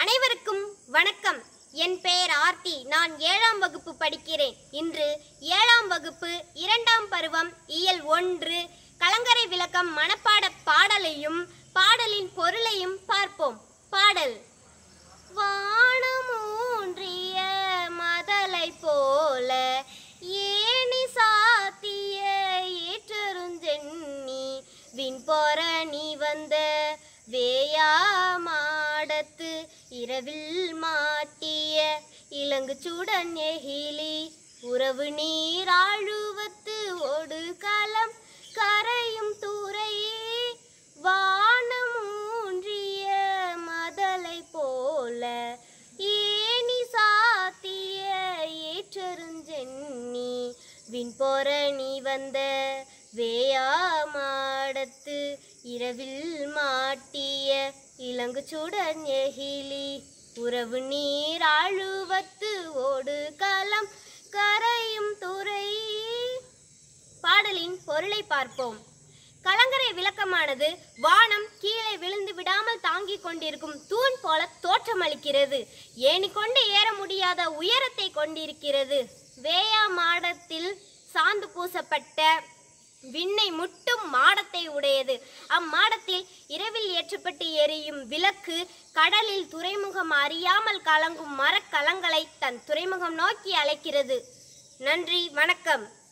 அனைவருக்கும் வணக்கம் என் பெயர் ஆர்த்தி நான் ஏழாம் வகுப்பு படிக்கிறேன் இன்று ஏழாம் வகுப்பு இரண்டாம் பருவம் இயல் ஒன்று கலங்கரை விளக்கம் மனப்பாட பாடலையும் பாடலின் பொருளையும் பார்ப்போம் பாடல் வானமூன்றிய மதலை போல ஏணி சாத்திய ஏற்றருஞ்சென்னி விண்பொற நீ வந்த வேயா மாடத்து இரவில் மாட்டிய இலங்கு சுடன் எகிலி உறவு நீர் ஆழுவத்து ஓடு களம் கரையும் தூரையே வானமூன்றிய மதலை போல ஏணி சாத்திய ஏற்றருஞ்சென்னி விண்பொற நீ வந்த வேயா மாடத்து இரவில் மாட்டிய இலங்கு சுடன் எகிலி உறவு நீர் ஆழுவத்து ஓடு களம் கரையும் துறை பாடலின் பொருளை பார்ப்போம் கலங்கரை விளக்கமானது வானம் கீழே விழுந்து விடாமல் தாங்கிக் கொண்டிருக்கும் தூண் போல தோற்றமளிக்கிறது ஏணி கொண்டு ஏற முடியாத உயரத்தை கொண்டிருக்கிறது வேயா மாடத்தில் சாந்து பூசப்பட்ட விண்ணை முட்டும் மாடத்தை உடையது அம்மாடத்தில் இரவில் ஏற்றப்பட்டு எரியும் விளக்கு கடலில் துறைமுகம் அறியாமல் கலங்கும் மரக்கலங்களை தன் துறைமுகம் நோக்கி அழைக்கிறது நன்றி வணக்கம்